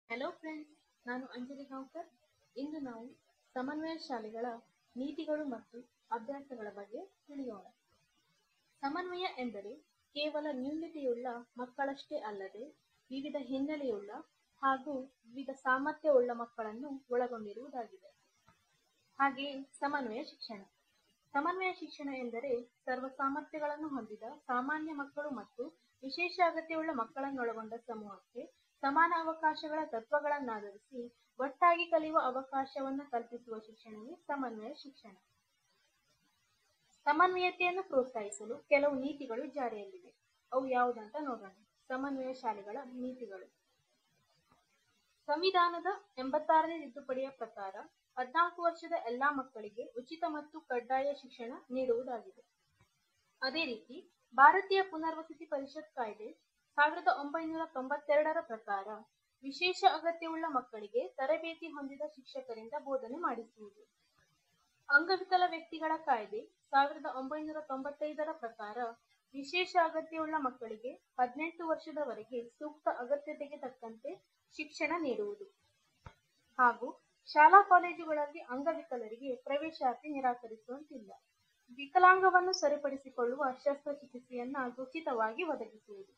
hello friends ನಾನು ಅಂಜಲಿ ಗಾಂವ್ಕರ್ ಇಂದು ನಾವು ಸಮನ್ವಯ ಶಾಲೆಗಳ ನೀತಿಗಳು ಮತ್ತು ಅಭ್ಯಾಸಗಳ ಬಗ್ಗೆ ತಿಳಿಯೋಣ ಸಮನ್ವಯ ಎಂದರೆ ಕೇವಲ ನ್ಯೂನತೆಯುಳ್ಳ ಮಕ್ಕಳಷ್ಟೇ ಅಲ್ಲದೆ ವಿವಿಧ ಹಿನ್ನೆಲೆಯುಳ್ಳ ಹಾಗೂ ವಿವಿಧ ಸಾಮರ್ಥ್ಯವುಳ್ಳ ಮಕ್ಕಳನ್ನು ಒಳಗೊಂಡಿರುವುದಾಗಿದೆ ಹಾಗೆಯೇ ಸಮನ್ವಯ ಶಿಕ್ಷಣ ಸಮನ್ವಯ ಶಿಕ್ಷಣ ಎಂದರೆ ಸರ್ವ ಸಾಮರ್ಥ್ಯಗಳನ್ನು ಹೊಂದಿದ ಸಾಮಾನ್ಯ ಮಕ್ಕಳು ಮತ್ತು ವಿಶೇಷ ಅಗತ್ಯವುಳ್ಳ ಮಕ್ಕಳನ್ನೊಳಗೊಂಡ ಸಮೂಹಕ್ಕೆ ಸಮಾನ ಅವಕಾಶಗಳ ತತ್ವಗಳನ್ನಾಧರಿಸಿ ಒಟ್ಟಾಗಿ ಕಲಿಯುವ ಅವಕಾಶವನ್ನು ಕಲ್ಪಿಸುವ ಶಿಕ್ಷಣವೇ ಸಮನ್ವಯ ಶಿಕ್ಷಣ ಸಮನ್ವಯತೆಯನ್ನು ಪ್ರೋತ್ಸಾಹಿಸಲು ಕೆಲವು ನೀತಿಗಳು ಜಾರಿಯಲ್ಲಿವೆ ಅವು ಯಾವುದಂತ ನೋಡೋಣ ಸಮನ್ವಯ ಶಾಲೆಗಳ ನೀತಿಗಳು ಸಂವಿಧಾನದ ಎಂಬತ್ತಾರನೇ ತಿದ್ದುಪಡಿಯ ಪ್ರಕಾರ ಹದಿನಾಲ್ಕು ವರ್ಷದ ಎಲ್ಲಾ ಮಕ್ಕಳಿಗೆ ಉಚಿತ ಮತ್ತು ಕಡ್ಡಾಯ ಶಿಕ್ಷಣ ನೀಡುವುದಾಗಿದೆ ಅದೇ ರೀತಿ ಭಾರತೀಯ ಪುನರ್ವಸತಿ ಪರಿಷತ್ ಕಾಯ್ದೆ ಸಾವಿರದ ಒಂಬೈನೂರ ತೊಂಬತ್ತೆರಡರ ಪ್ರಕಾರ ವಿಶೇಷ ಅಗತ್ಯವುಳ್ಳ ಮಕ್ಕಳಿಗೆ ತರಬೇತಿ ಹೊಂದಿದ ಶಿಕ್ಷಕರಿಂದ ಬೋಧನೆ ಮಾಡಿಸುವುದು ಅಂಗವಿಕಲ ವ್ಯಕ್ತಿಗಳ ಕಾಯ್ದೆ ಸಾವಿರದ ಒಂಬೈನೂರ ತೊಂಬತ್ತೈದರ ಪ್ರಕಾರ ವಿಶೇಷ ಅಗತ್ಯವುಳ್ಳ ಮಕ್ಕಳಿಗೆ ಹದಿನೆಂಟು ವರ್ಷದವರೆಗೆ ಸೂಕ್ತ ಅಗತ್ಯತೆಗೆ ತಕ್ಕಂತೆ ಶಿಕ್ಷಣ ನೀಡುವುದು ಹಾಗೂ ಶಾಲಾ ಕಾಲೇಜುಗಳಲ್ಲಿ ಅಂಗವಿಕಲರಿಗೆ ಪ್ರವೇಶಾತಿ ನಿರಾಕರಿಸುವಂತಿಲ್ಲ ವಿಕಲಾಂಗವನ್ನು ಸರಿಪಡಿಸಿಕೊಳ್ಳುವ ಶಸ್ತ್ರಚಿಕಿತ್ಸೆಯನ್ನ ಉಚಿತವಾಗಿ ಒದಗಿಸುವುದು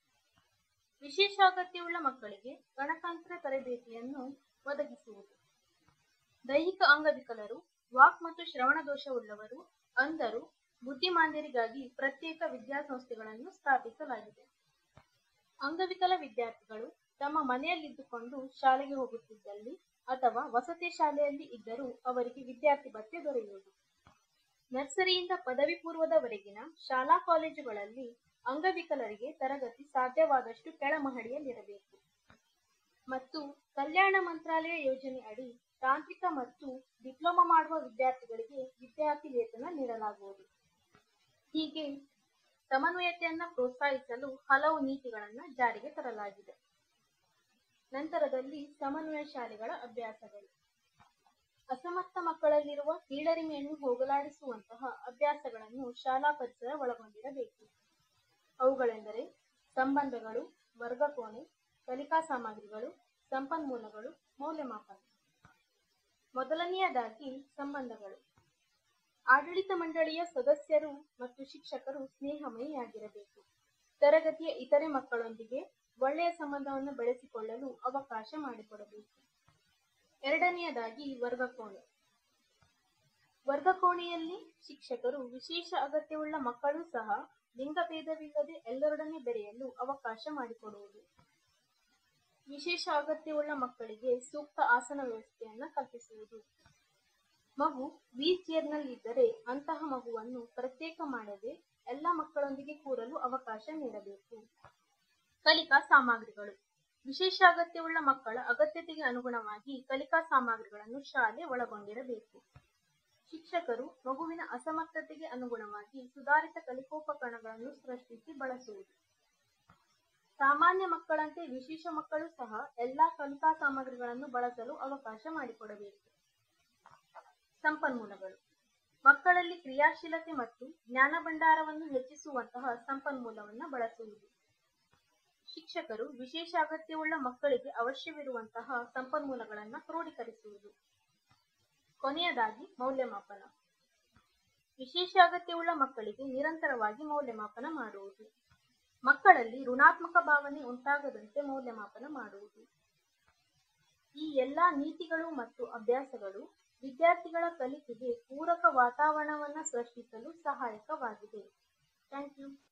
ವಿಶೇಷ ಅಗತ್ಯವುಳ್ಳ ಮಕ್ಕಳಿಗೆ ಗಣಕಂತ್ರ ತರಬೇತಿಯನ್ನು ಒದಗಿಸುವುದು ದೈಹಿಕ ಅಂಗವಿಕಲರು ವಾಕ್ ಮತ್ತು ಶ್ರವಣ ದೋಷವುಳ್ಳವರು ಅಂಧರು ಬುದ್ಧಿಮಾಂದ್ಯರಿಗಾಗಿ ಪ್ರತ್ಯೇಕ ವಿದ್ಯಾಸಂಸ್ಥೆಗಳನ್ನು ಸ್ಥಾಪಿಸಲಾಗಿದೆ ಅಂಗವಿಕಲ ವಿದ್ಯಾರ್ಥಿಗಳು ತಮ್ಮ ಮನೆಯಲ್ಲಿದ್ದುಕೊಂಡು ಶಾಲೆಗೆ ಹೋಗುತ್ತಿದ್ದಲ್ಲಿ ಅಥವಾ ವಸತಿ ಶಾಲೆಯಲ್ಲಿ ಇದ್ದರೂ ಅವರಿಗೆ ವಿದ್ಯಾರ್ಥಿ ಭತ್ಯೆ ದೊರೆಯುವುದು ನರ್ಸರಿಯಿಂದ ಪದವಿ ಪೂರ್ವದವರೆಗಿನ ಶಾಲಾ ಕಾಲೇಜುಗಳಲ್ಲಿ ಅಂಗವಿಕಲರಿಗೆ ತರಗತಿ ಸಾಧ್ಯವಾದಷ್ಟು ಕೆಳಮಹಡಿಯಲ್ಲಿರಬೇಕು ಮತ್ತು ಕಲ್ಯಾಣ ಮಂತ್ರಾಲಯ ಯೋಜನೆ ಅಡಿ ತಾಂತ್ರಿಕ ಮತ್ತು ಡಿಪ್ಲೊಮಾ ಮಾಡುವ ವಿದ್ಯಾರ್ಥಿಗಳಿಗೆ ವಿದ್ಯಾರ್ಥಿ ವೇತನ ನೀಡಲಾಗುವುದು ಹೀಗೆ ಸಮನ್ವಯತೆಯನ್ನ ಪ್ರೋತ್ಸಾಹಿಸಲು ಹಲವು ನೀತಿಗಳನ್ನ ಜಾರಿಗೆ ತರಲಾಗಿದೆ ನಂತರದಲ್ಲಿ ಸಮನ್ವಯ ಶಾಲೆಗಳ ಅಭ್ಯಾಸಗಳು ಅಸಮರ್ಥ ಮಕ್ಕಳಲ್ಲಿರುವ ಕೀಳರಿಮೆಯನ್ನು ಹೋಗಲಾಡಿಸುವಂತಹ ಅಭ್ಯಾಸಗಳನ್ನು ಶಾಲಾ ಪರಿಸರ ಒಳಗೊಂಡಿರಬೇಕು ಅವುಗಳೆಂದರೆ ಸಂಬಂಧಗಳು ವರ್ಗಕೋಣೆ ಕಲಿಕಾ ಸಾಮಗ್ರಿಗಳು ಸಂಪನ್ಮೂಲಗಳು ಮೌಲ್ಯಮಾಪನ ಮೊದಲನೆಯದಾಗಿ ಸಂಬಂಧಗಳು ಆಡಳಿತ ಮಂಡಳಿಯ ಸದಸ್ಯರು ಮತ್ತು ಶಿಕ್ಷಕರು ಸ್ನೇಹಮಯಿಯಾಗಿರಬೇಕು ತರಗತಿಯ ಇತರೆ ಮಕ್ಕಳೊಂದಿಗೆ ಒಳ್ಳೆಯ ಸಂಬಂಧವನ್ನು ಬೆಳೆಸಿಕೊಳ್ಳಲು ಅವಕಾಶ ಮಾಡಿಕೊಡಬೇಕು ಎರಡನೆಯದಾಗಿ ವರ್ಗಕೋಣೆ ವರ್ಗಕೋಣೆಯಲ್ಲಿ ಶಿಕ್ಷಕರು ವಿಶೇಷ ಅಗತ್ಯವುಳ್ಳ ಮಕ್ಕಳು ಸಹ ಲಿಂಗಭೇದವಿಲ್ಲದೆ ಎಲ್ಲರೊಡನೆ ಬೆರೆಯಲು ಅವಕಾಶ ಮಾಡಿಕೊಡುವುದು ವಿಶೇಷ ಅಗತ್ಯವುಳ್ಳ ಮಕ್ಕಳಿಗೆ ಸೂಕ್ತ ಆಸನ ವ್ಯವಸ್ಥೆಯನ್ನ ಕಲ್ಪಿಸುವುದು ಮಗು ವೀಲ್ ಚೇರ್ನಲ್ಲಿದ್ದರೆ ಅಂತಹ ಮಗುವನ್ನು ಪ್ರತ್ಯೇಕ ಮಾಡದೆ ಎಲ್ಲ ಮಕ್ಕಳೊಂದಿಗೆ ಕೂರಲು ಅವಕಾಶ ನೀಡಬೇಕು ಕಲಿಕಾ ಸಾಮಗ್ರಿಗಳು ವಿಶೇಷ ಅಗತ್ಯವುಳ್ಳ ಮಕ್ಕಳ ಅಗತ್ಯತೆಗೆ ಅನುಗುಣವಾಗಿ ಕಲಿಕಾ ಸಾಮಗ್ರಿಗಳನ್ನು ಶಾಲೆ ಒಳಗೊಂಡಿರಬೇಕು ಶಿಕ್ಷಕರು ಮಗುವಿನ ಅಸಮರ್ಥತೆಗೆ ಅನುಗುಣವಾಗಿ ಸುಧಾರಿತ ಕಲಿಕೋಪಕರಣಗಳನ್ನು ಸೃಷ್ಟಿಸಿ ಬಳಸುವುದು ಸಾಮಾನ್ಯ ಮಕ್ಕಳಂತೆ ವಿಶೇಷ ಮಕ್ಕಳು ಸಹ ಎಲ್ಲಾ ಕಲಿಕಾ ಸಾಮಗ್ರಿಗಳನ್ನು ಬಳಸಲು ಅವಕಾಶ ಮಾಡಿಕೊಡಬೇಕು ಸಂಪನ್ಮೂಲಗಳು ಮಕ್ಕಳಲ್ಲಿ ಕ್ರಿಯಾಶೀಲತೆ ಮತ್ತು ಜ್ಞಾನ ಭಂಡಾರವನ್ನು ಹೆಚ್ಚಿಸುವಂತಹ ಸಂಪನ್ಮೂಲವನ್ನು ಬಳಸುವುದು ಶಿಕ್ಷಕರು ವಿಶೇಷ ಅಗತ್ಯವುಳ್ಳ ಮಕ್ಕಳಿಗೆ ಅವಶ್ಯವಿರುವಂತಹ ಸಂಪನ್ಮೂಲಗಳನ್ನು ಕ್ರೋಢೀಕರಿಸುವುದು ಕೊನೆಯದಾಗಿ ಮೌಲ್ಯಮಾಪನ ವಿಶೇಷ ಅಗತ್ಯವುಳ್ಳ ಮಕ್ಕಳಿಗೆ ನಿರಂತರವಾಗಿ ಮೌಲ್ಯಮಾಪನ ಮಾಡುವುದು ಮಕ್ಕಳಲ್ಲಿ ಋಣಾತ್ಮಕ ಭಾವನೆ ಉಂಟಾಗದಂತೆ ಮೌಲ್ಯಮಾಪನ ಮಾಡುವುದು ಈ ಎಲ್ಲಾ ನೀತಿಗಳು ಮತ್ತು ಅಭ್ಯಾಸಗಳು ವಿದ್ಯಾರ್ಥಿಗಳ ಕಲಿಕೆಗೆ ಪೂರಕ ವಾತಾವರಣವನ್ನು ಸೃಷ್ಟಿಸಲು ಸಹಾಯಕವಾಗಿದೆ ಥ್ಯಾಂಕ್ ಯು